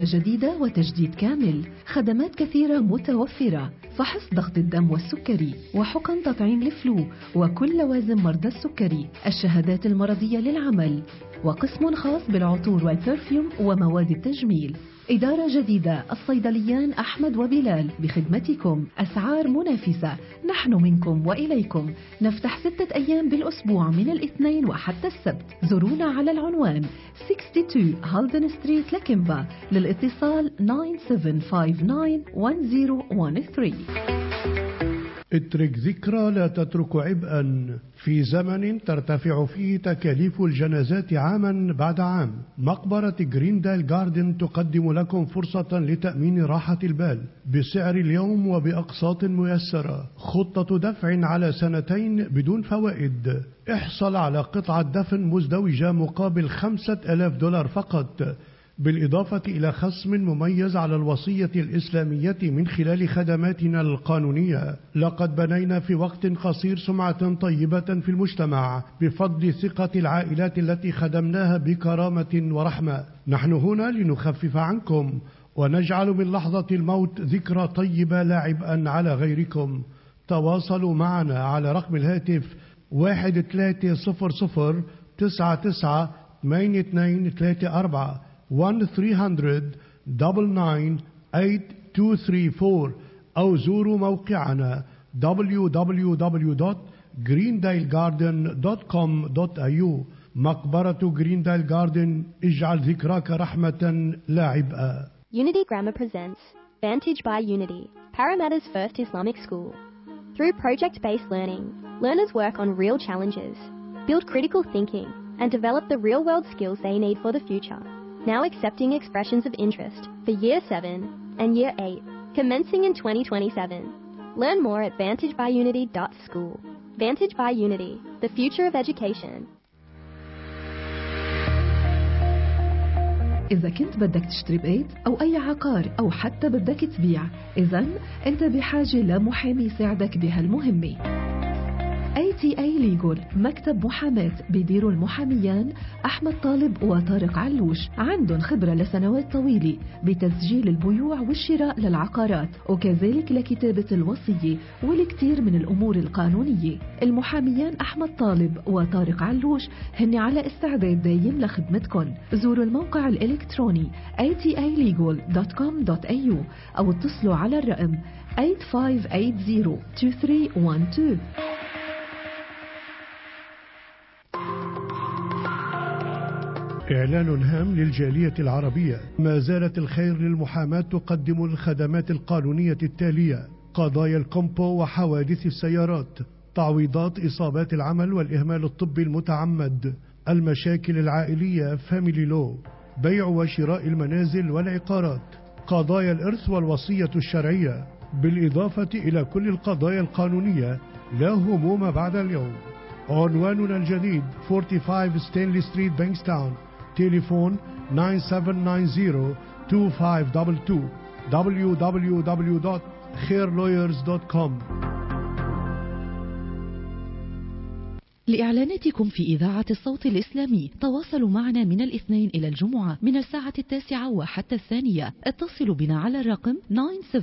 جديدة وتجديد كامل خدمات كثيرة متوفرة فحص ضغط الدم والسكري وحقن تطعيم الفلو وكل لوازم مرضى السكري الشهادات المرضية للعمل وقسم خاص بالعطور والبرفيوم ومواد التجميل إدارة جديدة الصيدليان أحمد وبلال بخدمتكم أسعار منافسة نحن منكم وإليكم نفتح ستة أيام بالأسبوع من الاثنين وحتى السبت زورونا على العنوان 62 هالدن ستريت لكمبا للاتصال 9759 اترك ذكرى لا تترك عبئا في زمن ترتفع فيه تكاليف الجنازات عاما بعد عام مقبرة جريندال جاردن تقدم لكم فرصة لتأمين راحة البال بسعر اليوم وبأقساط ميسرة خطة دفع على سنتين بدون فوائد احصل على قطعة دفن مزدوجة مقابل خمسة ألاف دولار فقط بالإضافة إلى خصم مميز على الوصية الإسلامية من خلال خدماتنا القانونية لقد بنينا في وقت قصير سمعة طيبة في المجتمع بفضل ثقة العائلات التي خدمناها بكرامة ورحمة نحن هنا لنخفف عنكم ونجعل من لحظة الموت ذكرى طيبة لا عبئا على غيركم تواصلوا معنا على رقم الهاتف واحد ثلاثة صفر صفر تسعة تسعة ثمانية اثنين ثلاثة أربعة 1300 998 أو زوروا موقعنا www.greendalegarden.com.au مقبرة جريندايل جاردن اجعل ذكراك رحمة لا عبئا Unity Grammar presents Vantage by Unity, Parramatta's first Islamic school. Through project-based learning, learners work on real challenges, build critical thinking, and develop the real-world skills they need for the future now accepting expressions of interest for Year 7 and Year 8, commencing in 2027. Learn more at vantagebyunity.school. Vantage by Unity, the future of education. إذا كنت بدك تشتري بيت أو أي عقار أو حتى بدك تبيع إذا أنت بحاجة لمحامي يساعدك بهالمهمة اي تي اي ليجول مكتب محاماة بيديروا المحاميان احمد طالب وطارق علوش عندهم خبرة لسنوات طويلة بتسجيل البيوع والشراء للعقارات وكذلك لكتابة الوصية والكثير من الامور القانونية المحاميان احمد طالب وطارق علوش هن على استعداد دايم لخدمتكم زوروا الموقع الالكتروني atilegal.com.au او اتصلوا على الرقم 8580 2312 إعلان هام للجالية العربية ما زالت الخير للمحاماة تقدم الخدمات القانونية التالية قضايا الكومبو وحوادث السيارات تعويضات إصابات العمل والإهمال الطبي المتعمد المشاكل العائلية فاميلي لو بيع وشراء المنازل والعقارات قضايا الإرث والوصية الشرعية بالإضافة إلى كل القضايا القانونية لا هموم بعد اليوم عنواننا الجديد 45 ستانلي ستريت بانكستاون تليفون 9790 www.khairlawyers.com لإعلاناتكم في إذاعة الصوت الإسلامي تواصلوا معنا من الاثنين إلى الجمعة من الساعة التاسعة وحتى الثانية اتصلوا بنا على الرقم 9758-3399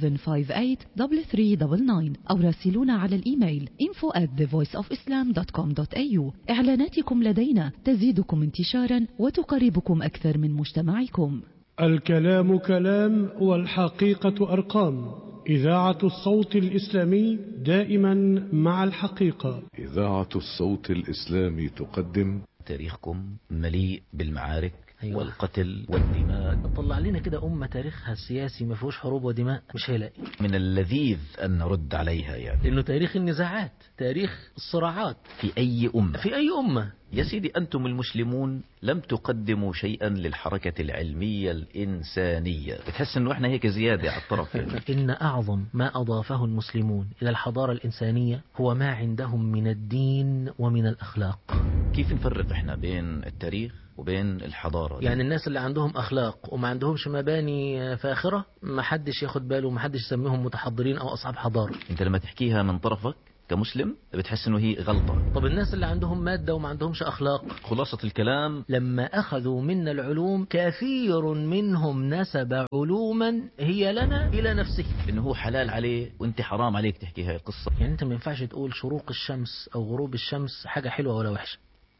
أو راسلونا على الإيميل info at thevoiceofislam.com.au إعلاناتكم لدينا تزيدكم انتشارا وتقربكم أكثر من مجتمعكم الكلام كلام والحقيقة أرقام إذاعة الصوت الإسلامي دائما مع الحقيقة إذاعة الصوت الإسلامي تقدم تاريخكم مليء بالمعارك أيوة. والقتل والدماء طلع لنا كده أمة تاريخها السياسي ما فيهوش حروب ودماء مش هيلاقي من اللذيذ أن نرد عليها يعني لأنه تاريخ النزاعات تاريخ الصراعات في أي أمة في أي أمة يا سيدي أنتم المسلمون لم تقدموا شيئا للحركة العلمية الإنسانية بتحس أنه إحنا هيك زيادة على الطرف يعني. إن أعظم ما أضافه المسلمون إلى الحضارة الإنسانية هو ما عندهم من الدين ومن الأخلاق كيف نفرق إحنا بين التاريخ وبين الحضارة يعني الناس اللي عندهم أخلاق وما عندهمش مباني فاخرة ما حدش ياخد باله وما حدش يسميهم متحضرين أو أصحاب حضارة أنت لما تحكيها من طرفك كمسلم بتحس انه هي غلطة طب الناس اللي عندهم مادة وما عندهمش أخلاق خلاصة الكلام لما أخذوا منا العلوم كثير منهم نسب علوما هي لنا إلى نفسه انه هو حلال عليه وانت حرام عليك تحكي هاي القصة يعني أنت ما ينفعش تقول شروق الشمس أو غروب الشمس حاجة حلوة ولا وحشة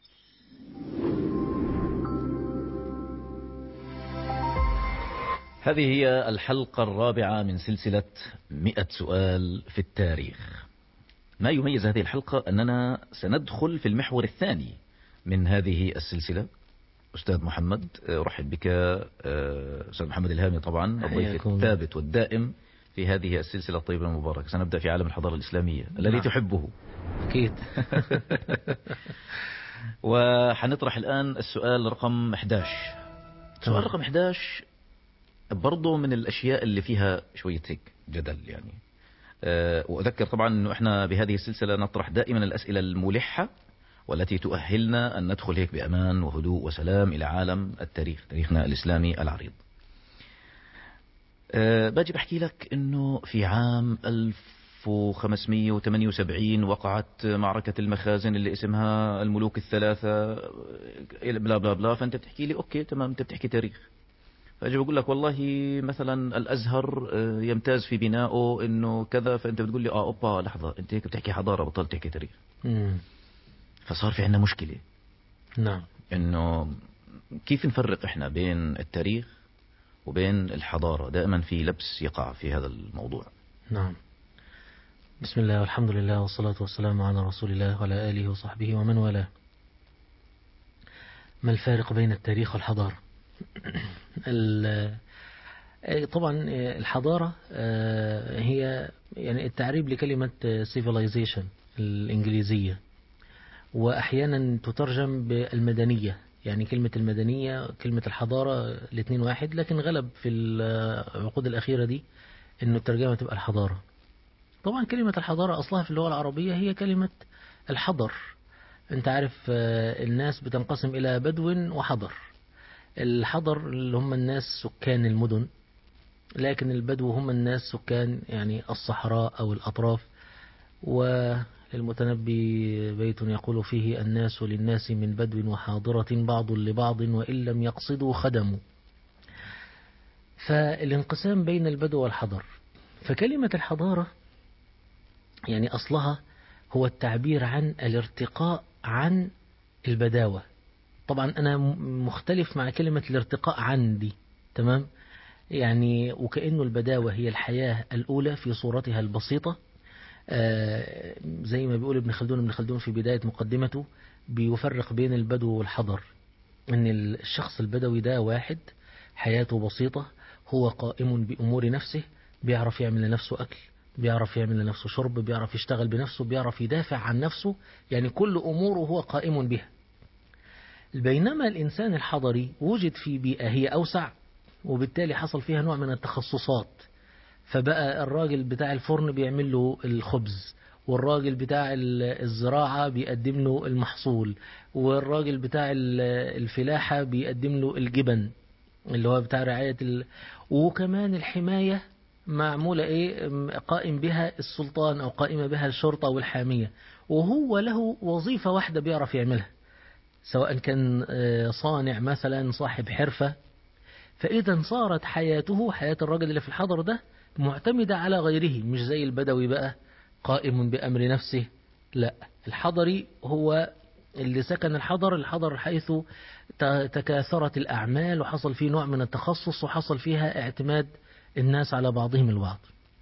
هذه هي الحلقة الرابعة من سلسلة مئة سؤال في التاريخ ما يميز هذه الحلقة أننا سندخل في المحور الثاني من هذه السلسلة أستاذ محمد أرحب بك آه، أستاذ محمد الهامي طبعا الضيف حياكم. الثابت والدائم في هذه السلسلة الطيبة المباركة سنبدأ في عالم الحضارة الإسلامية الذي نعم. تحبه أكيد وحنطرح الآن السؤال رقم 11 تمام. سؤال رقم 11 برضو من الأشياء اللي فيها شوية هيك جدل يعني أه، وأذكر طبعا أنه إحنا بهذه السلسلة نطرح دائما الأسئلة الملحة والتي تؤهلنا أن ندخل هيك بأمان وهدوء وسلام إلى عالم التاريخ تاريخنا الإسلامي العريض أه، باجي بحكي لك أنه في عام 1578 وقعت معركة المخازن اللي اسمها الملوك الثلاثة بلا بلا بلا فأنت بتحكي لي أوكي تمام أنت بتحكي تاريخ فأجي بقول لك والله مثلا الأزهر آه، يمتاز في بنائه إنه كذا فأنت بتقول لي آه أوبا لحظة أنت هيك بتحكي حضارة بطلت تحكي تاريخ مم. فصار في عندنا مشكلة نعم إنه كيف نفرق إحنا بين التاريخ وبين الحضارة دائما في لبس يقع في هذا الموضوع نعم بسم الله والحمد لله والصلاة والسلام على رسول الله وعلى آله وصحبه ومن والاه ما الفارق بين التاريخ والحضارة ال- آه، طبعا آه، الحضارة آه، هي يعني التعريب لكلمة آه، civilization الإنجليزية وأحيانا تترجم بالمدنية يعني كلمة المدنية كلمة الحضارة الاثنين واحد لكن غلب في العقود الأخيرة دي أنه الترجمة تبقى الحضارة طبعا كلمة الحضارة أصلها في اللغة العربية هي كلمة الحضر أنت عارف آه، الناس بتنقسم إلى بدو وحضر الحضر اللي هم الناس سكان المدن لكن البدو هم الناس سكان يعني الصحراء أو الأطراف وللمتنبي بيت يقول فيه الناس للناس من بدو وحاضرة بعض لبعض وإن لم يقصدوا خدموا فالانقسام بين البدو والحضر فكلمة الحضارة يعني أصلها هو التعبير عن الارتقاء عن البداوة طبعا أنا م- مختلف مع كلمة الارتقاء عن دي تمام يعني وكأنه البداوة هي الحياة الأولى في صورتها البسيطة آه، زي ما بيقول ابن خلدون ابن خلدون في بداية مقدمته بيفرق بين البدو والحضر ان الشخص البدوي ده واحد حياته بسيطة هو قائم بأمور نفسه بيعرف يعمل لنفسه أكل بيعرف يعمل لنفسه شرب بيعرف يشتغل بنفسه بيعرف يدافع عن نفسه يعني كل أموره هو قائم بها بينما الإنسان الحضري وجد في بيئة هي أوسع وبالتالي حصل فيها نوع من التخصصات فبقى الراجل بتاع الفرن بيعمل له الخبز والراجل بتاع ال- الزراعة بيقدم له المحصول والراجل بتاع ال- الفلاحة بيقدم له الجبن اللي هو بتاع رعاية ال... وكمان الحماية معمولة ايه م- قائم بها السلطان او قائمة بها الشرطة والحامية وهو له وظيفة واحدة بيعرف يعملها سواء كان آه، صانع مثلا صاحب حرفة فإذا صارت حياته حياة الراجل اللي في الحضر ده معتمدة على غيره مش زي البدوي بقى قائم بأمر نفسه لا الحضري هو اللي سكن الحضر الحضر حيث ت- تكاثرت الأعمال وحصل فيه نوع من التخصص وحصل فيها اعتماد الناس على بعضهم البعض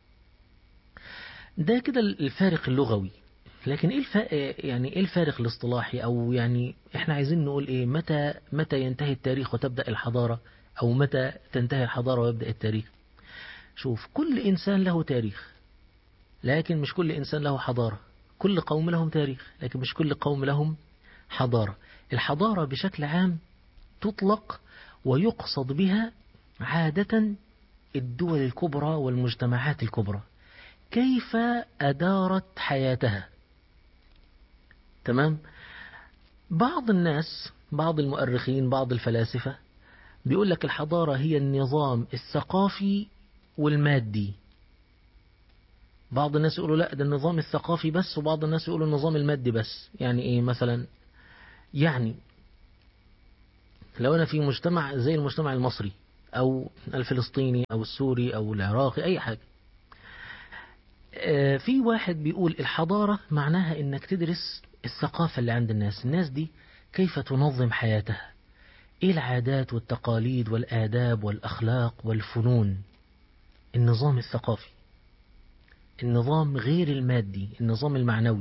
ده كده الفارق اللغوي لكن ايه الف... يعني ايه الفارق الاصطلاحي او يعني احنا عايزين نقول ايه متى متى ينتهي التاريخ وتبدا الحضاره او متى تنتهي الحضاره ويبدا التاريخ شوف كل انسان له تاريخ لكن مش كل انسان له حضاره كل قوم لهم تاريخ لكن مش كل قوم لهم حضاره الحضاره بشكل عام تطلق ويقصد بها عاده الدول الكبرى والمجتمعات الكبرى كيف أدارت حياتها تمام بعض الناس بعض المؤرخين بعض الفلاسفة بيقول لك الحضارة هي النظام الثقافي والمادي بعض الناس يقولوا لا ده النظام الثقافي بس وبعض الناس يقولوا النظام المادي بس يعني ايه مثلا يعني لو انا في مجتمع زي المجتمع المصري او الفلسطيني او السوري او العراقي اي حاجة آه، في واحد بيقول الحضارة معناها انك تدرس الثقافة اللي عند الناس الناس دي كيف تنظم حياتها ايه العادات والتقاليد والآداب والأخلاق والفنون النظام الثقافي النظام غير المادي النظام المعنوي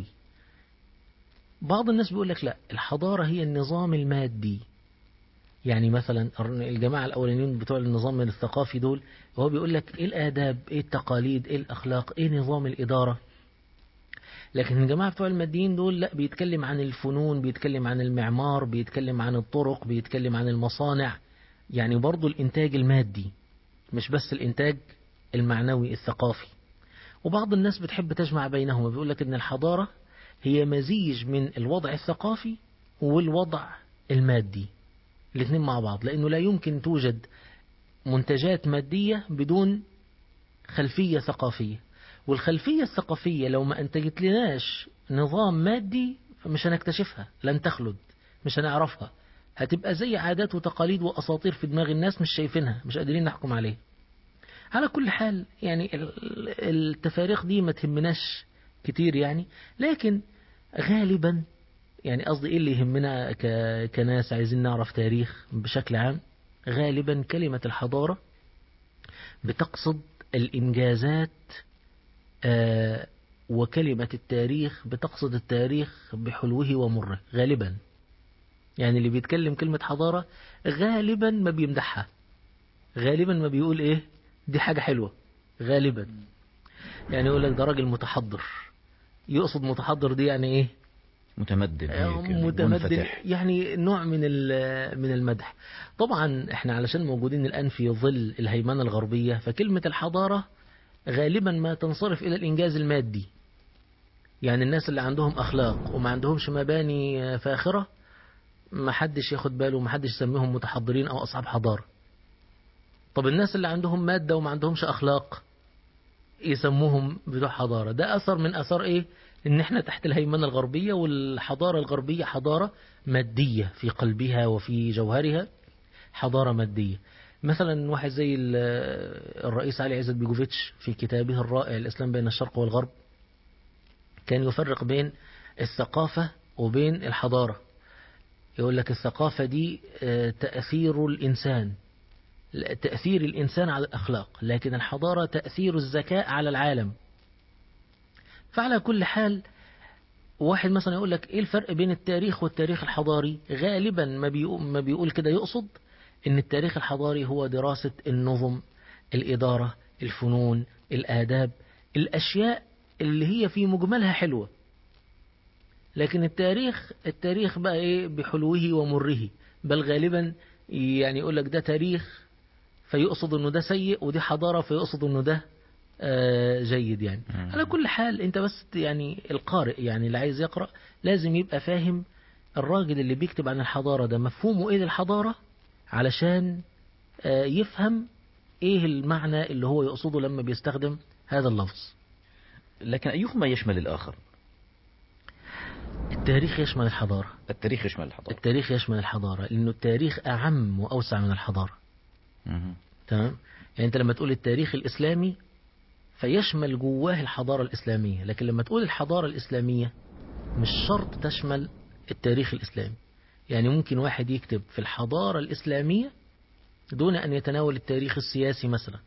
بعض الناس بيقول لك لا الحضارة هي النظام المادي يعني مثلا الجماعة الأولانيين بتوع النظام الثقافي دول هو بيقول لك إيه الآداب إيه التقاليد إيه الأخلاق إيه نظام الإدارة لكن الجماعة بتوع الماديين دول لا بيتكلم عن الفنون بيتكلم عن المعمار بيتكلم عن الطرق بيتكلم عن المصانع يعني برضو الإنتاج المادي مش بس الإنتاج المعنوي الثقافي وبعض الناس بتحب تجمع بينهما بيقول لك إن الحضارة هي مزيج من الوضع الثقافي والوضع المادي الاثنين مع بعض لأنه لا يمكن توجد منتجات مادية بدون خلفية ثقافية والخلفية الثقافية لو ما أنتجت لناش نظام مادي مش هنكتشفها لن تخلد مش هنعرفها هتبقى زي عادات وتقاليد وأساطير في دماغ الناس مش شايفينها مش قادرين نحكم عليها على كل حال يعني التفاريق دي ما تهمناش كتير يعني لكن غالبا يعني قصدي ايه اللي يهمنا كناس عايزين نعرف تاريخ بشكل عام غالبا كلمة الحضارة بتقصد الإنجازات آه وكلمة التاريخ بتقصد التاريخ بحلوه ومره غالبا يعني اللي بيتكلم كلمة حضارة غالبا ما بيمدحها غالبا ما بيقول ايه دي حاجة حلوة غالبا يعني يقول لك ده راجل متحضر يقصد متحضر دي يعني ايه متمدن هيك متمدن منفتح. يعني نوع من من المدح طبعا احنا علشان موجودين الآن في ظل الهيمنة الغربية فكلمة الحضارة غالبا ما تنصرف إلى الإنجاز المادي يعني الناس اللي عندهم أخلاق وما عندهمش مباني فاخرة ما حدش ياخد باله وما حدش يسميهم متحضرين أو أصحاب حضارة طب الناس اللي عندهم مادة وما عندهمش أخلاق يسموهم بتوع حضارة ده أثر من أثر إيه إن إحنا تحت الهيمنة الغربية والحضارة الغربية حضارة مادية في قلبها وفي جوهرها حضارة مادية مثلا واحد زي الرئيس علي عزت بيجوفيتش في كتابه الرائع الإسلام بين الشرق والغرب كان يفرق بين الثقافة وبين الحضارة يقول لك الثقافة دي تأثير الإنسان تأثير الإنسان على الأخلاق لكن الحضارة تأثير الذكاء على العالم فعلى كل حال واحد مثلا يقول لك ايه الفرق بين التاريخ والتاريخ الحضاري غالبا ما بيقول, ما بيقول كده يقصد ان التاريخ الحضاري هو دراسة النظم الإدارة الفنون الآداب الأشياء اللي هي في مجملها حلوة لكن التاريخ التاريخ بقى ايه بحلوه ومره بل غالبا يعني يقول لك ده تاريخ فيقصد انه ده سيء ودي حضارة فيقصد انه ده آه جيد يعني مم. على كل حال انت بس يعني القارئ يعني اللي عايز يقرأ لازم يبقى فاهم الراجل اللي بيكتب عن الحضارة ده مفهومه ايه للحضارة علشان آه يفهم ايه المعنى اللي هو يقصده لما بيستخدم هذا اللفظ لكن أيهما يشمل الآخر التاريخ يشمل الحضارة التاريخ يشمل الحضارة التاريخ يشمل الحضارة لأنه التاريخ أعم وأوسع من الحضارة مهم. تمام يعني أنت لما تقول التاريخ الإسلامي فيشمل جواه الحضارة الإسلامية لكن لما تقول الحضارة الإسلامية مش شرط تشمل التاريخ الإسلامي يعني ممكن واحد يكتب في الحضارة الإسلامية دون أن يتناول التاريخ السياسي مثلا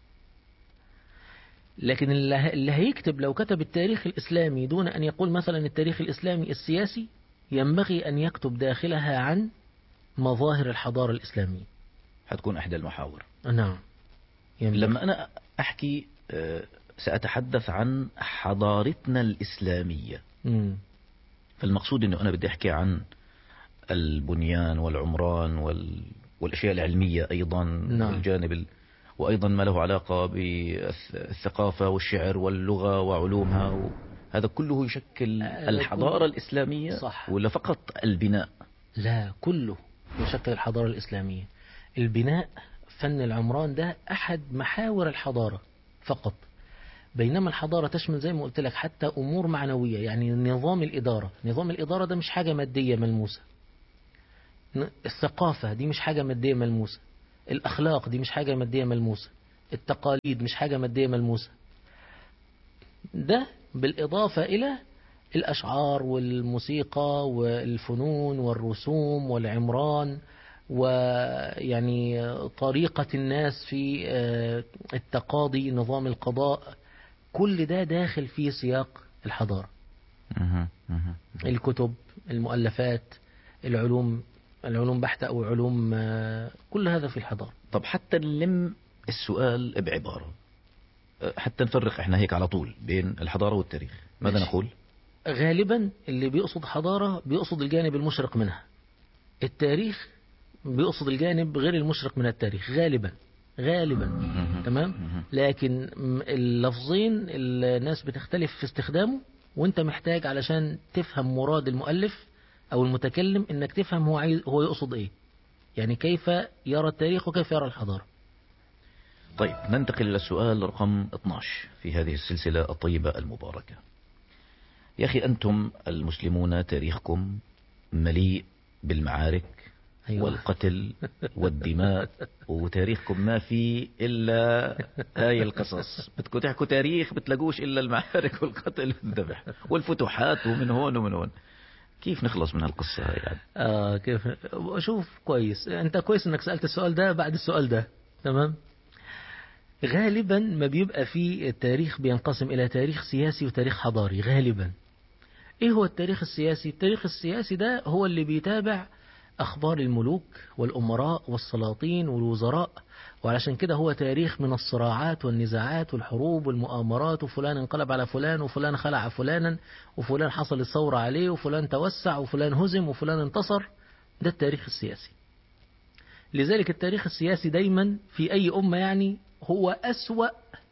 لكن اللي اللي هيكتب لو كتب التاريخ الإسلامي دون أن يقول مثلا التاريخ الإسلامي السياسي ينبغي أن يكتب داخلها عن مظاهر الحضارة الإسلامية حتكون إحدى المحاور نعم ينبغي. لما أنا أحكي آه، سأتحدث عن حضارتنا الإسلامية مم. فالمقصود أنه أنا بدي أحكي عن البنيان والعمران وال... والأشياء العلمية أيضا نعم. والجانب ال... وأيضا ما له علاقة بالثقافة والشعر واللغة وعلومها و... هذا كله يشكل هذا الحضارة كله- الإسلامية صح. ولا فقط البناء لا كله يشكل الحضارة الإسلامية البناء فن العمران ده أحد محاور الحضارة فقط بينما الحضارة تشمل زي ما قلت لك حتى أمور معنوية يعني نظام الإدارة نظام الإدارة ده مش حاجة مادية ملموسة ن- الثقافة دي مش حاجة مادية ملموسة الأخلاق دي مش حاجة مادية ملموسة التقاليد مش حاجة مادية ملموسة ده بالإضافة إلى الأشعار والموسيقى والفنون والرسوم والعمران ويعني طريقة الناس في آه، التقاضي نظام القضاء كل ده داخل في سياق الحضارة مهم. مهم. الكتب المؤلفات العلوم العلوم بحتة أو علوم آه، كل هذا في الحضارة طب حتى نلم السؤال بعبارة أه، حتى نفرق احنا هيك على طول بين الحضارة والتاريخ ماذا ماشي. نقول غالبا اللي بيقصد حضارة بيقصد الجانب المشرق منها التاريخ بيقصد الجانب غير المشرق من التاريخ غالبا غالبا مهم. تمام مهم. لكن م- اللفظين الناس بتختلف في استخدامه وانت محتاج علشان تفهم مراد المؤلف او المتكلم انك تفهم هو عايز هو يقصد ايه يعني كيف يرى التاريخ وكيف يرى الحضارة طيب ننتقل إلى السؤال رقم 12 في هذه السلسلة الطيبة المباركة يا أخي أنتم المسلمون تاريخكم مليء بالمعارك أيوة. والقتل والدماء وتاريخكم ما في إلا هاي القصص بدكم تحكوا تاريخ بتلاقوش إلا المعارك والقتل والذبح والفتوحات ومن هون ومن هون كيف نخلص من هالقصة هاي يعني آه كيف شوف كويس انت كويس انك سألت السؤال ده بعد السؤال ده تمام غالبا ما بيبقى في التاريخ بينقسم الى تاريخ سياسي وتاريخ حضاري غالبا ايه هو التاريخ السياسي التاريخ السياسي ده هو اللي بيتابع اخبار الملوك والامراء والسلاطين والوزراء وعلشان كده هو تاريخ من الصراعات والنزاعات والحروب والمؤامرات وفلان انقلب على فلان وفلان خلع فلانا وفلان حصل الثورة عليه وفلان توسع وفلان هزم وفلان انتصر ده التاريخ السياسي لذلك التاريخ السياسي دايما في أي أمة يعني هو أسوأ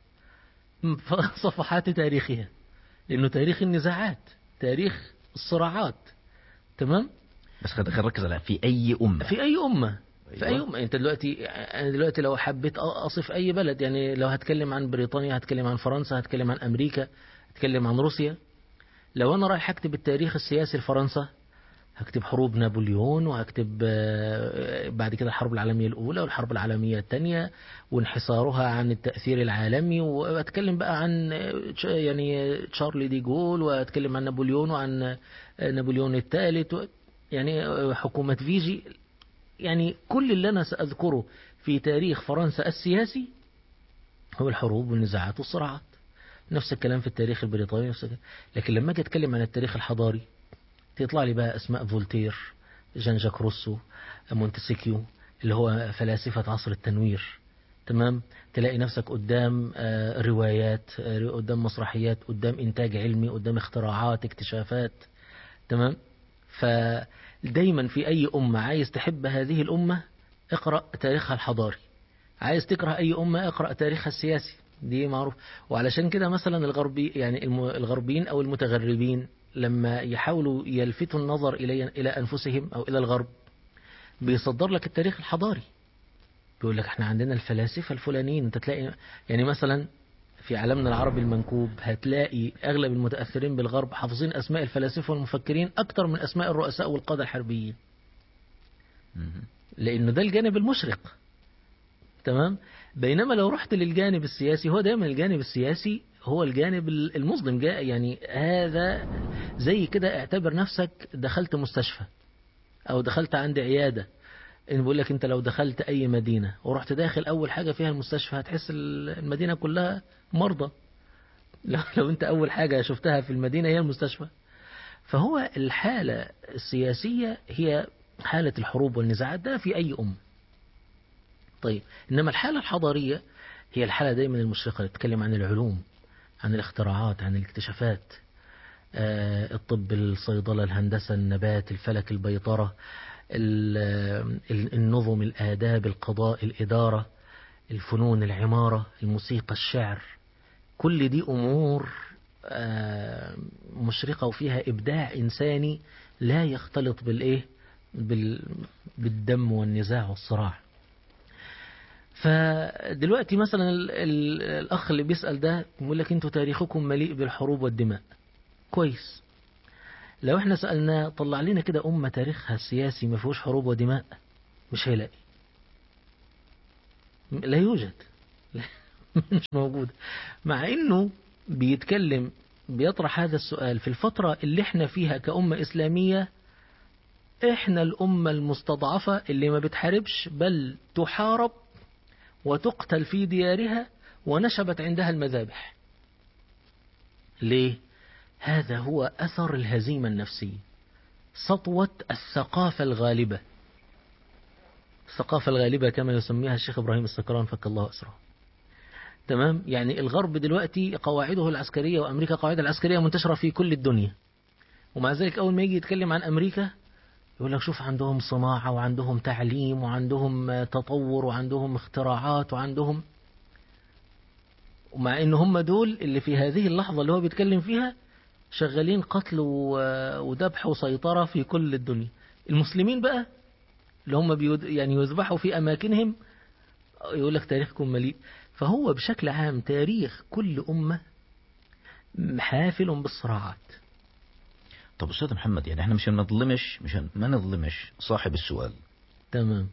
صفحات تاريخها لأنه تاريخ النزاعات تاريخ الصراعات تمام بس خلينا نركز على في أي أمة في أي أمة في أي أيوة. أمة أنت دلوقتي أنا دلوقتي لو حبيت أصف أي بلد يعني لو هتكلم عن بريطانيا هتكلم عن فرنسا هتكلم عن أمريكا هتكلم عن روسيا لو أنا رايح أكتب التاريخ السياسي لفرنسا هكتب حروب نابليون وهكتب آه، بعد كده الحرب العالمية الأولى والحرب العالمية الثانية وانحصارها عن التأثير العالمي وأتكلم بقى عن آه، تش- يعني تشارلي دي جول وأتكلم عن نابليون وعن آه، نابليون الثالث و- يعني آه، حكومة فيجي يعني كل اللي أنا سأذكره في تاريخ فرنسا السياسي هو الحروب والنزاعات والصراعات نفس الكلام في التاريخ البريطاني نفس الكلام. لكن لما أجي أتكلم عن التاريخ الحضاري تطلع لي بقى أسماء فولتير جان جاك روسو مونتسكيو اللي هو فلاسفة عصر التنوير تمام تلاقي نفسك قدام آه، روايات آه، قدام مسرحيات قدام إنتاج علمي قدام اختراعات اكتشافات تمام فدايما في أي أمة عايز تحب هذه الأمة اقرأ تاريخها الحضاري عايز تكره أي أمة اقرأ تاريخها السياسي دي معروف وعلشان كده مثلا الغربي يعني الم- الغربيين أو المتغربين لما يحاولوا يلفتوا النظر إلي إلى أنفسهم أو إلى الغرب بيصدر لك التاريخ الحضاري بيقول لك احنا عندنا الفلاسفة الفلانيين انت تلاقي يعني مثلا في عالمنا العربي المنكوب هتلاقي أغلب المتأثرين بالغرب حافظين أسماء الفلاسفة والمفكرين أكتر من أسماء الرؤساء والقادة الحربيين مهم. لأنه ده الجانب المشرق تمام بينما لو رحت للجانب السياسي هو دايما الجانب السياسي هو الجانب المظلم جاء يعني هذا زي كده اعتبر نفسك دخلت مستشفى أو دخلت عند عيادة إن بقول لك أنت لو دخلت أي مدينة ورحت داخل أول حاجة فيها المستشفى هتحس المدينة كلها مرضى لو, لو أنت أول حاجة شفتها في المدينة هي المستشفى فهو الحالة السياسية هي حالة الحروب والنزاعات ده في أي أم طيب إنما الحالة الحضارية هي الحالة دايما المشرقة اللي تتكلم عن العلوم عن الاختراعات عن الاكتشافات آه، الطب الصيدلة الهندسة النبات الفلك البيطرة ال- ال- النظم الآداب القضاء الإدارة الفنون العمارة الموسيقى الشعر كل دي أمور آه، مشرقة وفيها إبداع إنساني لا يختلط بالإيه بال- بالدم والنزاع والصراع فدلوقتي مثلا ال ال الأخ اللي بيسأل ده يقول لك أنتوا تاريخكم مليء بالحروب والدماء كويس لو احنا سألناه طلع لنا كده أمة تاريخها السياسي ما فيهوش حروب ودماء مش هيلاقي لا يوجد مش موجود مع انه بيتكلم بيطرح هذا السؤال في الفترة اللي احنا فيها كأمة إسلامية احنا الأمة المستضعفة اللي ما بتحاربش بل تحارب وتقتل في ديارها ونشبت عندها المذابح ليه؟ هذا هو أثر الهزيمة النفسية سطوة الثقافة الغالبة الثقافة الغالبة كما يسميها الشيخ إبراهيم السكران فك الله أسره تمام يعني الغرب دلوقتي قواعده العسكرية وأمريكا قواعدها العسكرية منتشرة في كل الدنيا ومع ذلك أول ما يجي يتكلم عن أمريكا يقول لك شوف عندهم صناعة وعندهم تعليم وعندهم تطور وعندهم اختراعات وعندهم ومع ان هم دول اللي في هذه اللحظة اللي هو بيتكلم فيها شغالين قتل وذبح وسيطرة في كل الدنيا المسلمين بقى اللي هم بيود يعني يذبحوا في أماكنهم يقول لك تاريخكم مليء فهو بشكل عام تاريخ كل أمة حافل بالصراعات طب أستاذ محمد يعني احنا مش نظلمش مش ما نظلمش صاحب السؤال تمام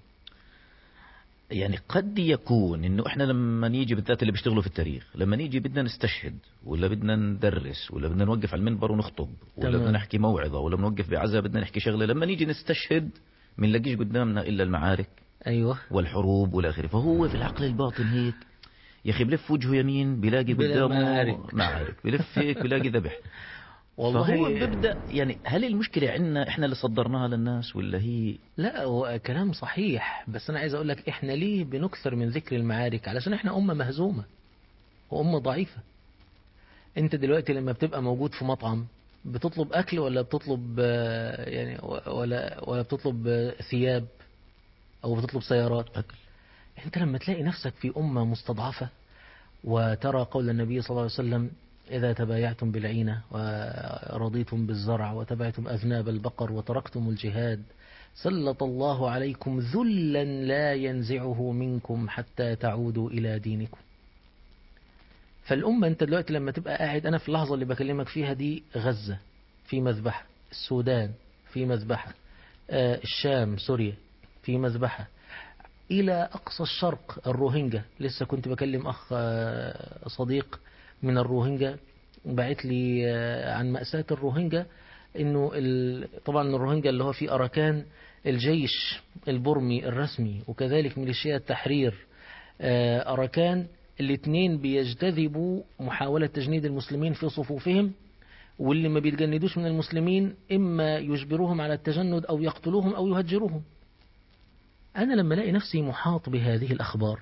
يعني قد يكون انه احنا لما نيجي بالذات اللي بيشتغلوا في التاريخ لما نيجي بدنا نستشهد ولا بدنا ندرس ولا بدنا نوقف على المنبر ونخطب ولا تمام. بدنا نحكي موعظة ولا بنوقف بعزاء بدنا نحكي شغلة لما نيجي نستشهد ما نلاقيش قدامنا الا المعارك أيوة والحروب والى اخره فهو في العقل الباطن هيك يا اخي بلف وجهه يمين بيلاقي بلا قدامه معارك. معارك بلف هيك بيلاقي ذبح فهو والله بيبدا يعني هل المشكله عندنا احنا اللي صدرناها للناس ولا هي لا هو كلام صحيح بس أنا عايز أقول لك إحنا ليه بنكثر من ذكر المعارك علشان إحنا أمة مهزومة وأمة ضعيفة أنت دلوقتي لما بتبقى موجود في مطعم بتطلب أكل ولا بتطلب آه، يعني ولا ولا بتطلب آه، ثياب أو بتطلب سيارات اكل أنت لما تلاقي نفسك في أمة مستضعفة وترى قول النبي صلى الله عليه وسلم إذا تبايعتم بالعينة ورضيتم بالزرع وتبعتم أذناب البقر وتركتم الجهاد سلط الله عليكم ذلا لا ينزعه منكم حتى تعودوا إلى دينكم فالأمة أنت دلوقتي لما تبقى قاعد أنا في اللحظة اللي بكلمك فيها دي غزة في مذبحة السودان في مذبحة آه، الشام سوريا في مذبحة إلى أقصى الشرق الروهينجا لسه كنت بكلم أخ آه، صديق من الروهينجا بعت لي آه، عن مأساة الروهينجا إنه ال- طبعا الروهينجا اللي هو في أراكان الجيش البرمي الرسمي وكذلك ميليشيا التحرير آه، أراكان الاثنين بيجتذبوا محاولة تجنيد المسلمين في صفوفهم واللي ما بيتجندوش من المسلمين إما يجبروهم على التجند أو يقتلوهم أو يهجروهم أنا لما ألاقي نفسي محاط بهذه الأخبار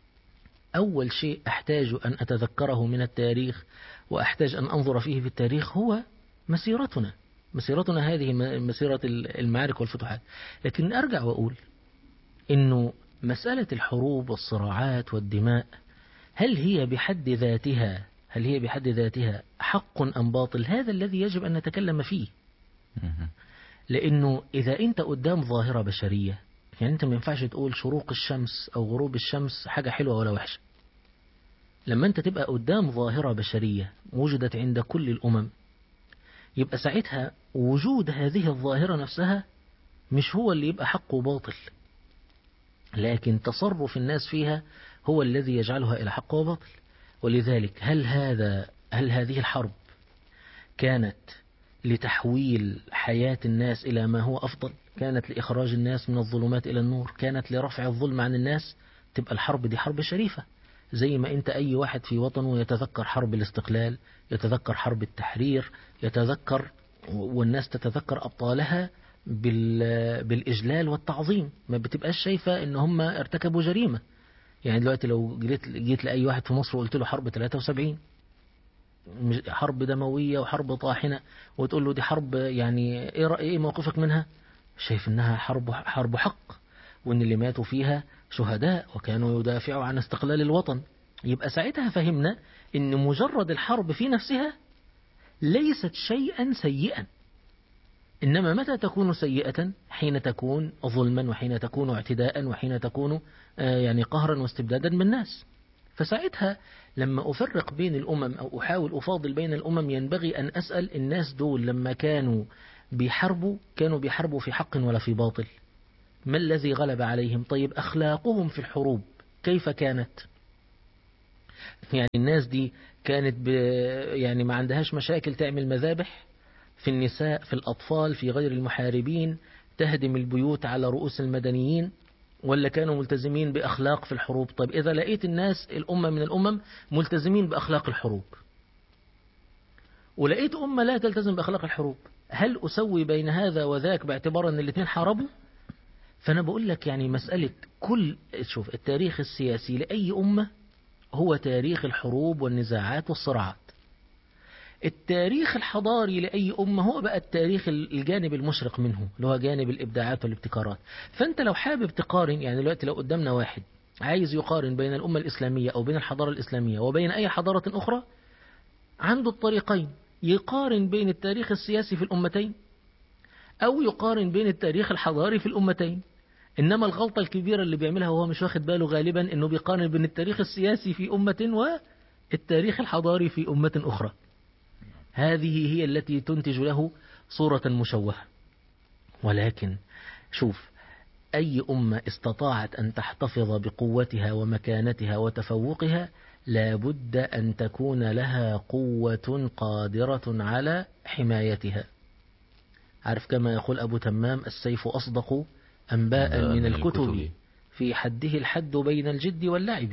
أول شيء أحتاج أن أتذكره من التاريخ وأحتاج أن أنظر فيه في التاريخ هو مسيرتنا مسيرتنا هذه م- مسيرة ال- المعارك والفتوحات لكن أرجع وأقول إنه مسألة الحروب والصراعات والدماء هل هي بحد ذاتها هل هي بحد ذاتها حق أم باطل هذا الذي يجب أن نتكلم فيه مهم. لأنه إذا أنت قدام ظاهرة بشرية يعني أنت ما ينفعش تقول شروق الشمس أو غروب الشمس حاجة حلوة ولا وحشة لما أنت تبقى قدام ظاهرة بشرية وجدت عند كل الأمم يبقى ساعتها وجود هذه الظاهرة نفسها مش هو اللي يبقى حق وباطل لكن تصرف الناس فيها هو الذي يجعلها إلى حق وباطل ولذلك هل هذا هل هذه الحرب كانت لتحويل حياة الناس إلى ما هو أفضل كانت لإخراج الناس من الظلمات إلى النور كانت لرفع الظلم عن الناس تبقى الحرب دي حرب شريفة زي ما أنت أي واحد في وطنه يتذكر حرب الاستقلال يتذكر حرب التحرير يتذكر والناس تتذكر أبطالها بال- بالإجلال والتعظيم ما بتبقاش شايفة إن هم ارتكبوا جريمة يعني دلوقتي لو جيت جيت لأي واحد في مصر وقلت له حرب 73 مش- حرب دموية وحرب طاحنة وتقول له دي حرب يعني ايه رأي ايه موقفك منها شايف انها حرب حرب حق وان اللي ماتوا فيها شهداء وكانوا يدافعوا عن استقلال الوطن يبقى ساعتها فهمنا ان مجرد الحرب في نفسها ليست شيئا سيئا إنما متى تكون سيئة حين تكون ظلما وحين تكون اعتداء وحين تكون آه، يعني قهرا واستبدادا بالناس فساعتها لما أفرق بين الأمم أو أحاول أفاضل بين الأمم ينبغي أن أسأل الناس دول لما كانوا بيحاربوا كانوا بيحاربوا في حق ولا في باطل ما الذي غلب عليهم طيب أخلاقهم في الحروب كيف كانت يعني الناس دي كانت ب... يعني ما عندهاش مشاكل تعمل مذابح في النساء في الأطفال في غير المحاربين تهدم البيوت على رؤوس المدنيين ولا كانوا ملتزمين بأخلاق في الحروب طيب إذا لقيت الناس الأمة من الأمم ملتزمين بأخلاق الحروب ولقيت أمة لا تلتزم بأخلاق الحروب هل أسوي بين هذا وذاك باعتبار أن الاثنين حاربوا فأنا بقول لك يعني مسألة كل شوف التاريخ السياسي لأي أمة هو تاريخ الحروب والنزاعات والصراعات التاريخ الحضاري لأي أمة هو بقى التاريخ الجانب المشرق منه اللي هو جانب الإبداعات والابتكارات فأنت لو حابب تقارن يعني دلوقتي لو قدامنا واحد عايز يقارن بين الأمة الإسلامية أو بين الحضارة الإسلامية وبين أي حضارة أخرى عنده الطريقين يقارن بين التاريخ السياسي في الأمتين أو يقارن بين التاريخ الحضاري في الأمتين إنما الغلطة الكبيرة اللي بيعملها وهو مش واخد باله غالبا إنه بيقارن بين التاريخ السياسي في أمة والتاريخ الحضاري في أمة أخرى هذه هي التي تنتج له صورة مشوهة ولكن شوف أي أمة استطاعت أن تحتفظ بقوتها ومكانتها وتفوقها لابد أن تكون لها قوة قادرة على حمايتها عارف كما يقول أبو تمام السيف أصدق أنباء من الكتب في حده الحد بين الجد واللعب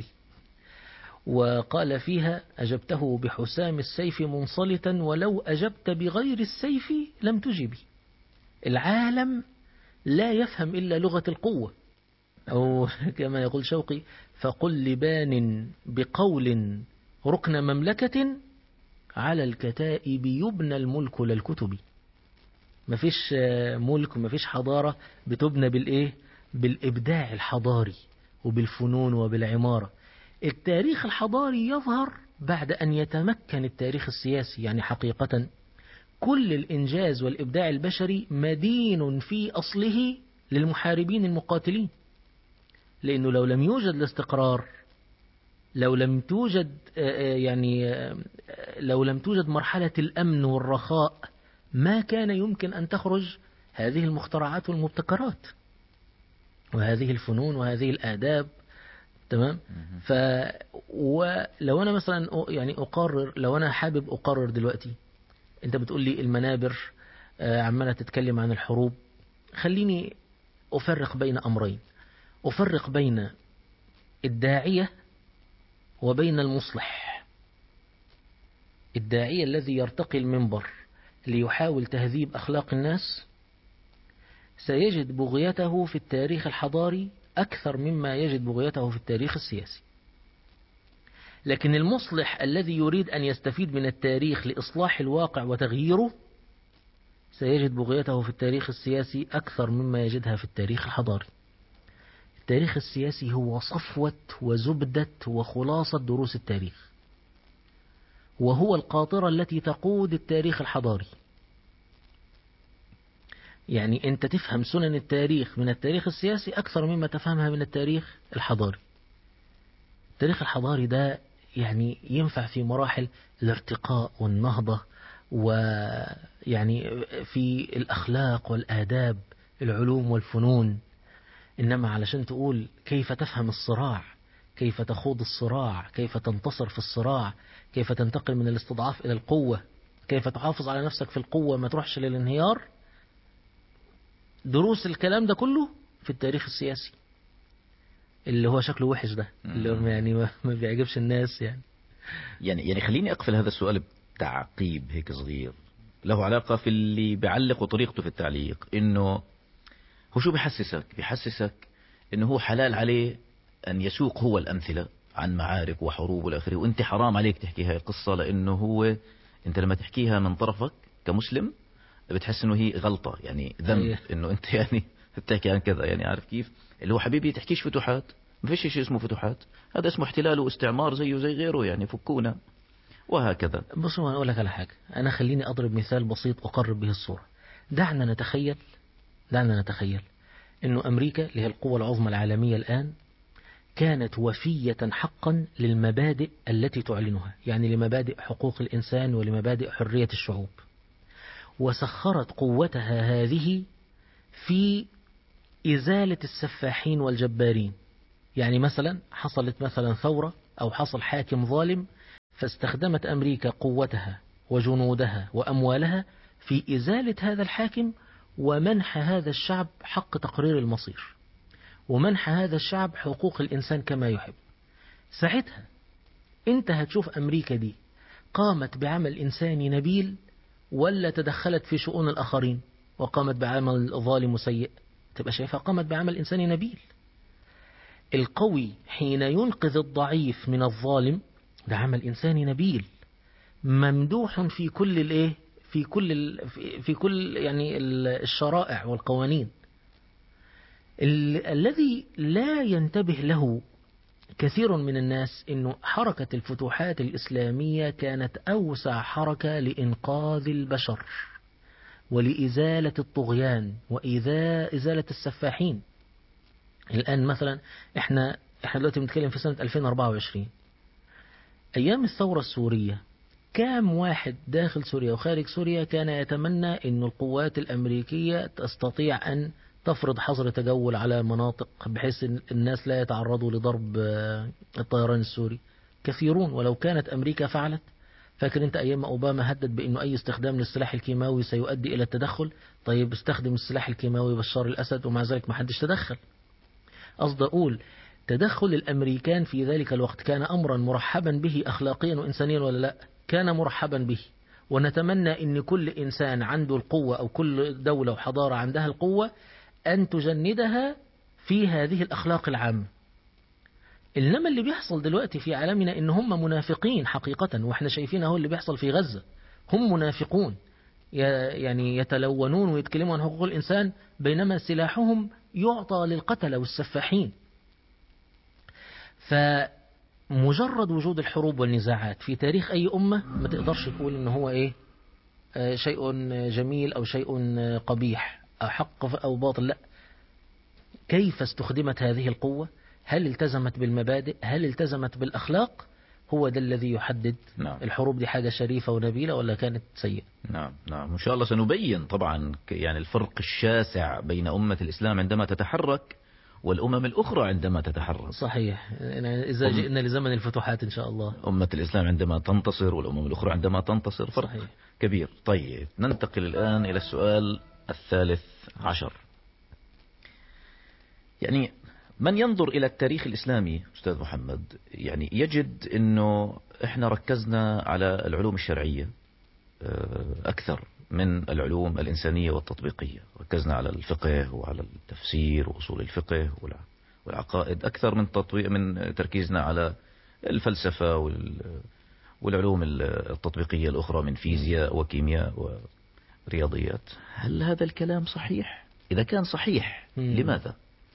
وقال فيها أجبته بحسام السيف منصلتا ولو أجبت بغير السيف لم تجبي العالم لا يفهم إلا لغة القوة أو كما يقول شوقي فقل لبان بقول ركن مملكة على الكتائب يبنى الملك للكتب مفيش ملك ومفيش حضارة بتبنى بالإيه بالإبداع الحضاري وبالفنون وبالعمارة التاريخ الحضاري يظهر بعد أن يتمكن التاريخ السياسي يعني حقيقة كل الإنجاز والإبداع البشري مدين في أصله للمحاربين المقاتلين لأنه لو لم يوجد الاستقرار لو لم توجد يعني لو لم توجد مرحلة الأمن والرخاء ما كان يمكن أن تخرج هذه المخترعات والمبتكرات وهذه الفنون وهذه الآداب تمام ف ولو انا مثلا يعني اقرر لو انا حابب اقرر دلوقتي انت بتقول لي المنابر عماله تتكلم عن الحروب خليني افرق بين امرين افرق بين الداعيه وبين المصلح الداعيه الذي يرتقي المنبر ليحاول تهذيب اخلاق الناس سيجد بغيته في التاريخ الحضاري أكثر مما يجد بغيته في التاريخ السياسي لكن المصلح الذي يريد أن يستفيد من التاريخ لإصلاح الواقع وتغييره سيجد بغيته في التاريخ السياسي أكثر مما يجدها في التاريخ الحضاري التاريخ السياسي هو صفوة وزبدة وخلاصة دروس التاريخ وهو القاطرة التي تقود التاريخ الحضاري يعني أنت تفهم سنن التاريخ من التاريخ السياسي أكثر مما تفهمها من التاريخ الحضاري التاريخ الحضاري ده يعني ينفع في مراحل الارتقاء والنهضة ويعني في الأخلاق والآداب العلوم والفنون إنما علشان تقول كيف تفهم الصراع كيف تخوض الصراع كيف تنتصر في الصراع كيف تنتقل من الاستضعاف إلى القوة كيف تحافظ على نفسك في القوة ما تروحش للانهيار دروس الكلام ده كله في التاريخ السياسي اللي هو شكله وحش ده اللي هو يعني ما بيعجبش الناس يعني يعني يعني خليني اقفل هذا السؤال بتعقيب هيك صغير له علاقة في اللي بيعلق وطريقته في التعليق انه هو شو بيحسسك بيحسسك انه هو حلال عليه ان يسوق هو الامثلة عن معارك وحروب والاخره وانت حرام عليك تحكي هاي القصة لانه هو انت لما تحكيها من طرفك كمسلم بتحس انه هي غلطة يعني ذنب انه انت يعني بتحكي عن كذا يعني عارف كيف اللي هو حبيبي تحكيش فتوحات ما فيش شيء اسمه فتوحات هذا اسمه احتلال واستعمار زيه زي غيره يعني فكونا وهكذا بصوا انا اقول لك على حاجة انا خليني اضرب مثال بسيط اقرب به الصورة دعنا نتخيل دعنا نتخيل أنه أمريكا اللي هي القوة العظمى العالمية الآن كانت وفية حقا للمبادئ التي تعلنها يعني لمبادئ حقوق الإنسان ولمبادئ حرية الشعوب وسخرت قوتها هذه في إزالة السفاحين والجبارين يعني مثلا حصلت مثلا ثورة أو حصل حاكم ظالم فاستخدمت أمريكا قوتها وجنودها وأموالها في إزالة هذا الحاكم ومنح هذا الشعب حق تقرير المصير ومنح هذا الشعب حقوق الإنسان كما يحب ساعتها انت هتشوف أمريكا دي قامت بعمل إنساني نبيل ولا تدخلت في شؤون الآخرين وقامت بعمل ظالم وسيء تبقى شايفها قامت بعمل إنساني نبيل القوي حين ينقذ الضعيف من الظالم ده عمل إنساني نبيل ممدوح في كل الايه في كل ال في كل يعني الشرائع والقوانين ال الذي لا ينتبه له كثير من الناس انه حركة الفتوحات الإسلامية كانت أوسع حركة لإنقاذ البشر ولإزالة الطغيان وإزالة السفاحين الآن مثلا احنا احنا دلوقتي بنتكلم في سنة 2024 أيام الثورة السورية كام واحد داخل سوريا وخارج سوريا كان يتمنى أن القوات الأمريكية تستطيع أن تفرض حظر تجول على مناطق بحيث أن الناس لا يتعرضوا لضرب الطيران السوري كثيرون ولو كانت أمريكا فعلت فاكر انت ايام اوباما هدد بانه اي استخدام للسلاح الكيماوي سيؤدي الى التدخل طيب استخدم السلاح الكيماوي بشار الاسد ومع ذلك ما حدش تدخل قصد اقول تدخل الامريكان في ذلك الوقت كان امرا مرحبا به اخلاقيا وانسانيا ولا لا كان مرحبا به ونتمنى ان كل انسان عنده القوة او كل دولة وحضارة عندها القوة ان تجندها في هذه الاخلاق العامة إنما اللي بيحصل دلوقتي في عالمنا إن هم منافقين حقيقة وإحنا شايفين أهو اللي بيحصل في غزة هم منافقون يعني يتلونون ويتكلموا عن حقوق الإنسان بينما سلاحهم يعطى للقتلة والسفاحين فمجرد وجود الحروب والنزاعات في تاريخ أي أمة ما تقدرش تقول إن هو إيه شيء جميل أو شيء قبيح أو حق أو باطل لا كيف استخدمت هذه القوة هل التزمت بالمبادئ هل التزمت بالأخلاق هو ده الذي يحدد نعم. الحروب دي حاجة شريفة ونبيلة ولا كانت سيئة نعم نعم إن شاء الله سنبين طبعا يعني الفرق الشاسع بين أمة الإسلام عندما تتحرك والأمم الأخرى عندما تتحرك صحيح يعني إذا أم- جئنا لزمن الفتوحات إن شاء الله أمة الإسلام عندما تنتصر والأمم الأخرى عندما تنتصر فرق صحيح. كبير طيب ننتقل الآن إلى السؤال الثالث عشر يعني من ينظر إلى التاريخ الإسلامي أستاذ محمد يعني يجد أنه إحنا ركزنا على العلوم الشرعية آه، أكثر من العلوم الإنسانية والتطبيقية ركزنا على الفقه وعلى التفسير وأصول الفقه والع- والعقائد أكثر من تطبيق من تركيزنا على الفلسفة وال والعلوم التطبيقية الأخرى من فيزياء وكيمياء ورياضيات هل هذا الكلام صحيح؟ إذا كان صحيح مم. لماذا؟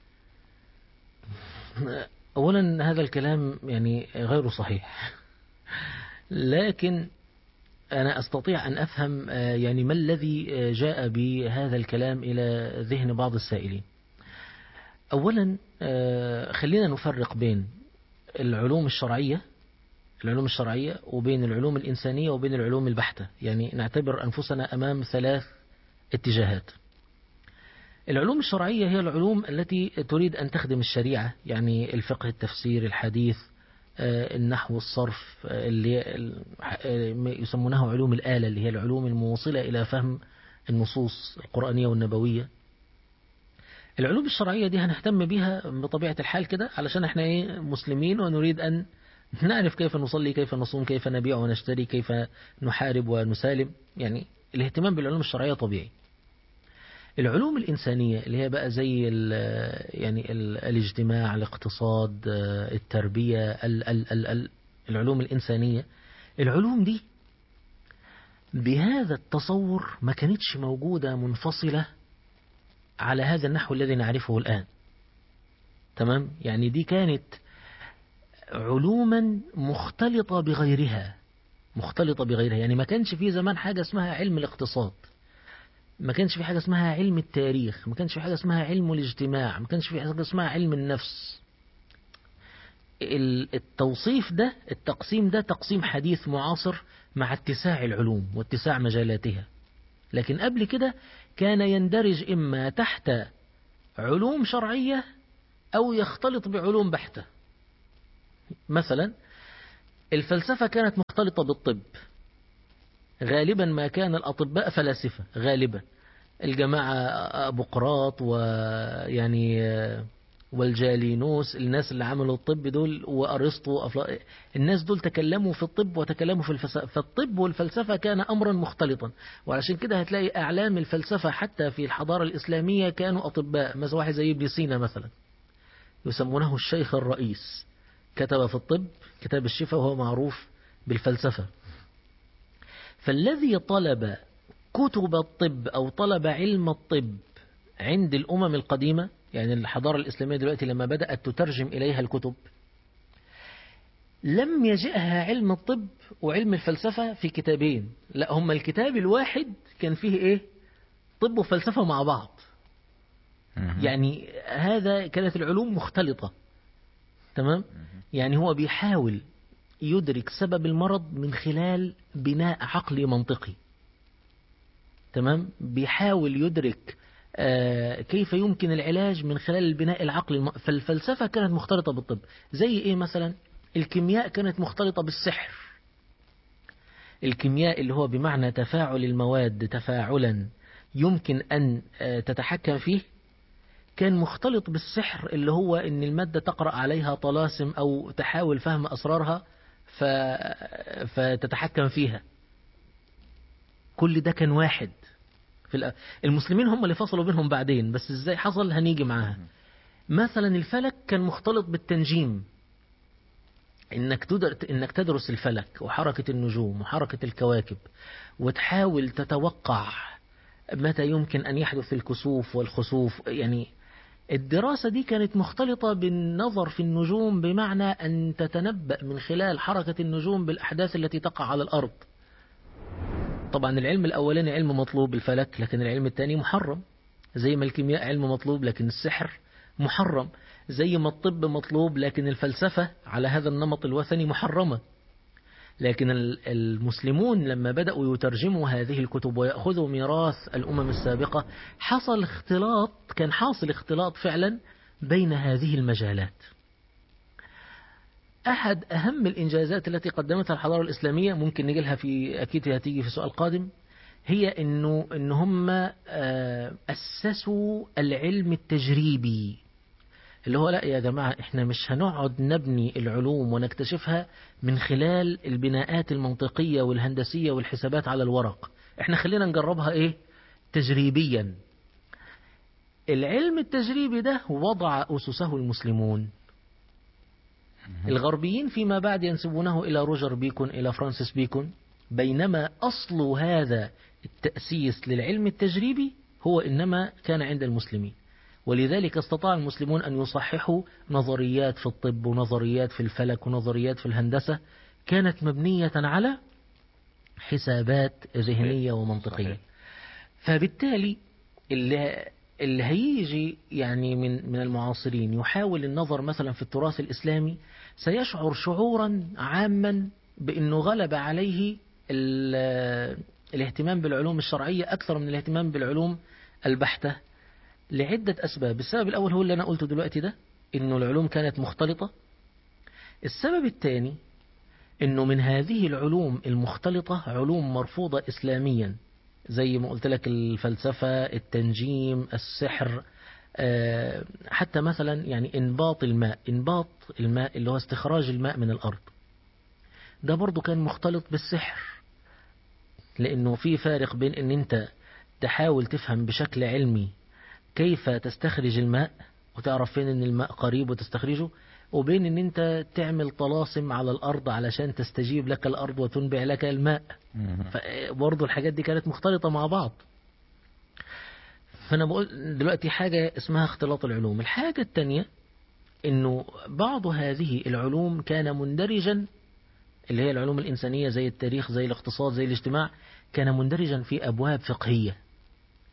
أولا هذا الكلام يعني غير صحيح لكن أنا أستطيع أن أفهم آه، يعني ما الذي آه، جاء بهذا الكلام إلى ذهن بعض السائلين أولا آه، خلينا نفرق بين العلوم الشرعية العلوم الشرعية وبين العلوم الإنسانية وبين العلوم البحتة يعني نعتبر أنفسنا أمام ثلاث اتجاهات العلوم الشرعية هي العلوم التي تريد أن تخدم الشريعة يعني الفقه التفسير الحديث آه، النحو الصرف آه، اللي ال- آه، ما يسمونها علوم الآلة اللي هي العلوم الموصلة إلى فهم النصوص القرآنية والنبوية العلوم الشرعية دي هنهتم بيها بطبيعة الحال كده علشان احنا ايه مسلمين ونريد أن نعرف كيف نصلي كيف نصوم كيف نبيع ونشتري كيف نحارب ونسالم يعني الاهتمام بالعلوم الشرعية طبيعي العلوم الإنسانية اللي هي بقى زي ال يعني ال الاجتماع الاقتصاد آه، التربية ال ال ال ال العلوم الإنسانية العلوم دي بهذا التصور ما كانتش موجودة منفصلة على هذا النحو الذي نعرفه الآن تمام يعني دي كانت علوما مختلطة بغيرها مختلطة بغيرها يعني ما كانش في زمان حاجة اسمها علم الاقتصاد ما كانش في حاجة اسمها علم التاريخ ما كانش في حاجة اسمها علم الاجتماع ما كانش في حاجة اسمها علم النفس ال- التوصيف ده التقسيم ده تقسيم حديث معاصر مع اتساع العلوم واتساع مجالاتها لكن قبل كده كان يندرج إما تحت علوم شرعية أو يختلط بعلوم بحتة مثلا الفلسفة كانت مختلطة بالطب غالبا ما كان الأطباء فلاسفة غالبا الجماعة بقراط ويعني والجالينوس الناس اللي عملوا الطب دول وأرسطو أفلا... الناس دول تكلموا في الطب وتكلموا في الفلسفة فالطب والفلسفة كان أمرا مختلطا وعشان كده هتلاقي أعلام الفلسفة حتى في الحضارة الإسلامية كانوا أطباء مثلا واحد زي ابن سينا مثلا يسمونه الشيخ الرئيس كتب في الطب كتاب الشفاء وهو معروف بالفلسفة فالذي طلب كتب الطب أو طلب علم الطب عند الأمم القديمة يعني الحضارة الإسلامية دلوقتي لما بدأت تترجم إليها الكتب لم يجئها علم الطب وعلم الفلسفة في كتابين لا هم الكتاب الواحد كان فيه إيه طب وفلسفة مع بعض يعني هذا كانت العلوم مختلطة تمام يعني هو بيحاول يدرك سبب المرض من خلال بناء عقلي منطقي تمام بيحاول يدرك آه كيف يمكن العلاج من خلال البناء العقلي الم... فالفلسفة كانت مختلطة بالطب زي ايه مثلا الكيمياء كانت مختلطة بالسحر الكيمياء اللي هو بمعنى تفاعل المواد تفاعلا يمكن أن آه تتحكم فيه كان مختلط بالسحر اللي هو ان المادة تقرأ عليها طلاسم او تحاول فهم اسرارها ف... فتتحكم فيها كل ده كان واحد في الأ... المسلمين هم اللي فصلوا بينهم بعدين بس ازاي حصل هنيجي معاها مثلا الفلك كان مختلط بالتنجيم انك تدر... انك تدرس الفلك وحركة النجوم وحركة الكواكب وتحاول تتوقع متى يمكن ان يحدث الكسوف والخسوف يعني الدراسة دي كانت مختلطة بالنظر في النجوم بمعنى أن تتنبأ من خلال حركة النجوم بالأحداث التي تقع على الأرض طبعا العلم الأولاني علم مطلوب الفلك لكن العلم الثاني محرم زي ما الكيمياء علم مطلوب لكن السحر محرم زي ما الطب مطلوب لكن الفلسفة على هذا النمط الوثني محرمة لكن المسلمون لما بدأوا يترجموا هذه الكتب ويأخذوا ميراث الأمم السابقة حصل اختلاط كان حاصل اختلاط فعلا بين هذه المجالات أحد أهم الإنجازات التي قدمتها الحضارة الإسلامية ممكن نجيلها في أكيد هتيجي في سؤال قادم هي إنه إن هم أسسوا العلم التجريبي اللي هو لا يا جماعة احنا مش هنقعد نبني العلوم ونكتشفها من خلال البناءات المنطقية والهندسية والحسابات على الورق احنا خلينا نجربها ايه تجريبيا العلم التجريبي ده وضع أسسه المسلمون الغربيين فيما بعد ينسبونه إلى روجر بيكون إلى فرانسيس بيكون بينما أصل هذا التأسيس للعلم التجريبي هو إنما كان عند المسلمين ولذلك استطاع المسلمون أن يصححوا نظريات في الطب ونظريات في الفلك ونظريات في الهندسة كانت مبنية على حسابات ذهنية ومنطقية فبالتالي اللي, اللي هيجي يعني من من المعاصرين يحاول النظر مثلا في التراث الإسلامي سيشعر شعورا عاما بأنه غلب عليه الاهتمام بالعلوم الشرعية أكثر من الاهتمام بالعلوم البحتة لعدة أسباب السبب الأول هو اللي أنا قلته دلوقتي ده إنه العلوم كانت مختلطة السبب الثاني إنه من هذه العلوم المختلطة علوم مرفوضة إسلاميا زي ما قلت لك الفلسفة التنجيم السحر حتى مثلا يعني انباط الماء انباط الماء اللي هو استخراج الماء من الأرض ده برضو كان مختلط بالسحر لأنه في فارق بين أن أنت تحاول تفهم بشكل علمي كيف تستخرج الماء وتعرف فين ان الماء قريب وتستخرجه وبين ان انت تعمل طلاسم على الارض علشان تستجيب لك الارض وتنبع لك الماء برضه الحاجات دي كانت مختلطة مع بعض فانا بقول دلوقتي حاجة اسمها اختلاط العلوم الحاجة التانية انه بعض هذه العلوم كان مندرجا اللي هي العلوم الإنسانية زي التاريخ زي الاقتصاد زي الاجتماع كان مندرجا في أبواب فقهية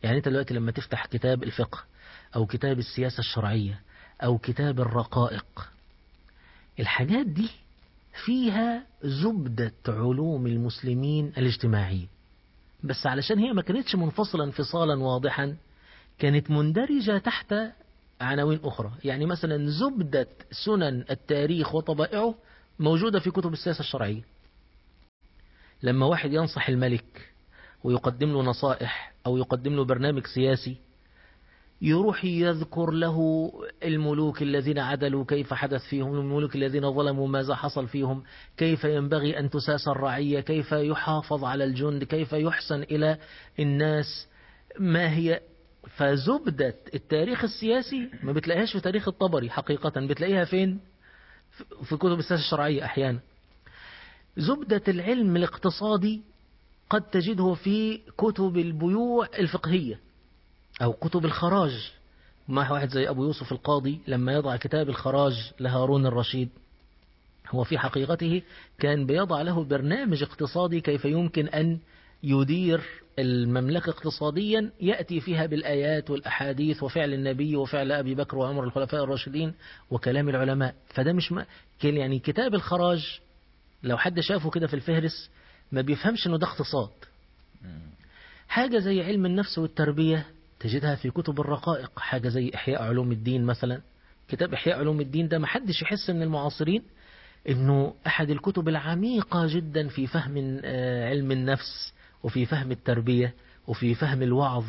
يعني أنت دلوقتي لما تفتح كتاب الفقه أو كتاب السياسة الشرعية أو كتاب الرقائق الحاجات دي فيها زبدة علوم المسلمين الاجتماعية بس علشان هي ما كانتش منفصلة انفصالا واضحا كانت مندرجة تحت عناوين أخرى يعني مثلا زبدة سنن التاريخ وطبائعه موجودة في كتب السياسة الشرعية لما واحد ينصح الملك ويقدم له نصائح أو يقدم له برنامج سياسي يروح يذكر له الملوك الذين عدلوا كيف حدث فيهم الملوك الذين ظلموا ماذا حصل فيهم كيف ينبغي أن تساس الرعية كيف يحافظ على الجند كيف يحسن إلى الناس ما هي فزبدة التاريخ السياسي ما بتلاقيهاش في تاريخ الطبري حقيقة بتلاقيها فين في كتب السياسة الشرعية أحيانا زبدة العلم الاقتصادي قد تجده في كتب البيوع الفقهية أو كتب الخراج مع واحد زي أبو يوسف القاضي لما يضع كتاب الخراج لهارون الرشيد هو في حقيقته كان بيضع له برنامج اقتصادي كيف يمكن أن يدير المملكة اقتصاديا يأتي فيها بالآيات والأحاديث وفعل النبي وفعل أبي بكر وعمر الخلفاء الراشدين وكلام العلماء فده مش م... يعني كتاب الخراج لو حد شافه كده في الفهرس ما بيفهمش انه ده اقتصاد حاجة زي علم النفس والتربية تجدها في كتب الرقائق حاجة زي إحياء علوم الدين مثلا كتاب إحياء علوم الدين ده محدش يحس من المعاصرين انه احد الكتب العميقة جدا في فهم علم النفس وفي فهم التربية وفي فهم الوعظ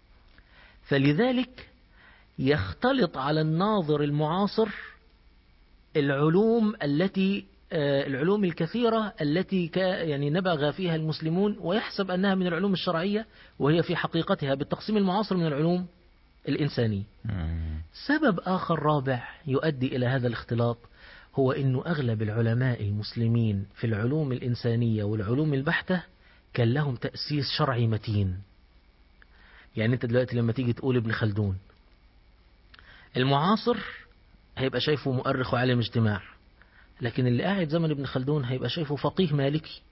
فلذلك يختلط على الناظر المعاصر العلوم التي العلوم الكثيرة التي يعني نبغى فيها المسلمون ويحسب أنها من العلوم الشرعية وهي في حقيقتها بالتقسيم المعاصر من العلوم الإنسانية سبب آخر رابع يؤدي إلى هذا الاختلاط هو أنه أغلب العلماء المسلمين في العلوم الإنسانية والعلوم البحتة كان لهم تأسيس شرعي متين يعني أنت دلوقتي لما تيجي تقول ابن خلدون المعاصر هيبقى شايفه مؤرخ وعالم اجتماع لكن اللي قاعد زمن ابن خلدون هيبقى شايفه فقيه مالكي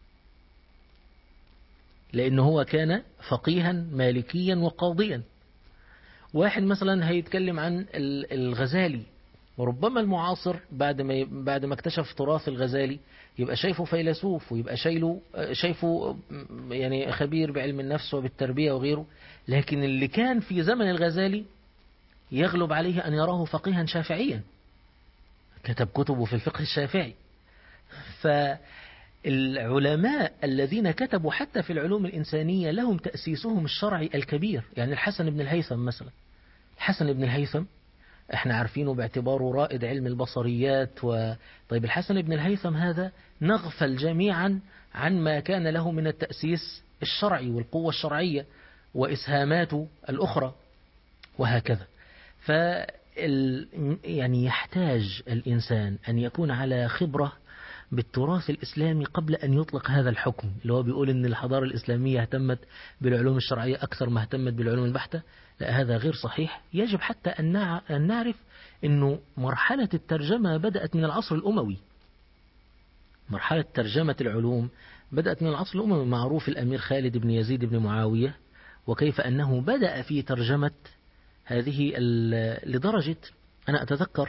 لأنه هو كان فقيها مالكيا وقاضيا واحد مثلا هيتكلم عن الغزالي وربما المعاصر بعد ما بعد ما اكتشف تراث الغزالي يبقى شايفه فيلسوف ويبقى شايله شايفه يعني خبير بعلم النفس وبالتربية وغيره لكن اللي كان في زمن الغزالي يغلب عليه أن يراه فقيها شافعيا كتب كتبه في الفقه الشافعي فالعلماء الذين كتبوا حتى في العلوم الإنسانية لهم تأسيسهم الشرعي الكبير يعني الحسن بن الهيثم مثلا الحسن بن الهيثم احنا عارفينه باعتباره رائد علم البصريات و... طيب الحسن بن الهيثم هذا نغفل جميعا عن ما كان له من التأسيس الشرعي والقوة الشرعية وإسهاماته الأخرى وهكذا ف يعني يحتاج الإنسان أن يكون على خبرة بالتراث الإسلامي قبل أن يطلق هذا الحكم اللي هو بيقول أن الحضارة الإسلامية اهتمت بالعلوم الشرعية أكثر ما اهتمت بالعلوم البحتة لا هذا غير صحيح يجب حتى أن نعرف أنه مرحلة الترجمة بدأت من العصر الأموي مرحلة ترجمة العلوم بدأت من العصر الأموي معروف الأمير خالد بن يزيد بن معاوية وكيف أنه بدأ في ترجمة هذه لدرجة أنا أتذكر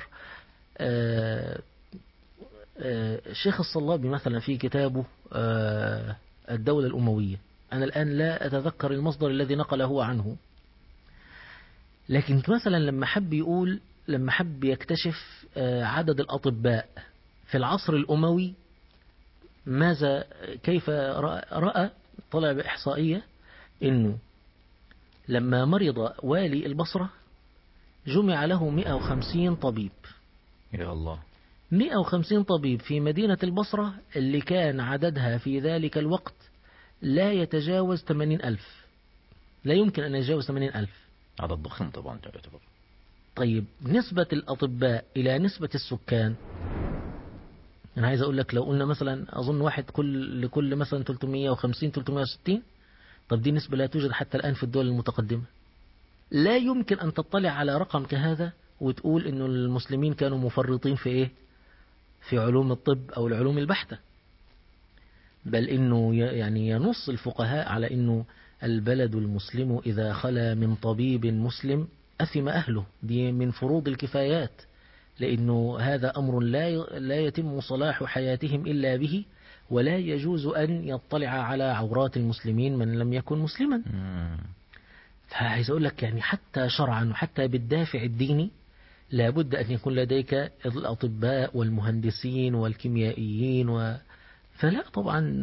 الشيخ الصلابي مثلا في كتابه الدولة الأموية أنا الآن لا أتذكر المصدر الذي نقله عنه لكن مثلا لما حب يقول لما حب يكتشف عدد الأطباء في العصر الأموي ماذا كيف رأى طلع بإحصائية أنه لما مرض والي البصرة جمع له 150 طبيب يا الله 150 طبيب في مدينة البصرة اللي كان عددها في ذلك الوقت لا يتجاوز 80 ألف لا يمكن أن يتجاوز 80 ألف عدد ضخم طبعا يعتبر طيب نسبة الأطباء إلى نسبة السكان أنا عايز أقول لك لو قلنا مثلا أظن واحد كل لكل مثلا 350 360 طب دي نسبة لا توجد حتى الآن في الدول المتقدمة لا يمكن أن تطلع على رقم كهذا وتقول إنه المسلمين كانوا مفرطين في إيه في علوم الطب أو العلوم البحتة بل إنه يعني ينص الفقهاء على إنه البلد المسلم إذا خلا من طبيب مسلم أثم أهله دي من فروض الكفايات لأنه هذا أمر لا لا يتم صلاح حياتهم إلا به ولا يجوز أن يطلع على عورات المسلمين من لم يكن مسلما مم. فعايز أقول لك يعني حتى شرعا وحتى بالدافع الديني لابد أن يكون لديك الأطباء والمهندسين والكيميائيين و... فلا طبعا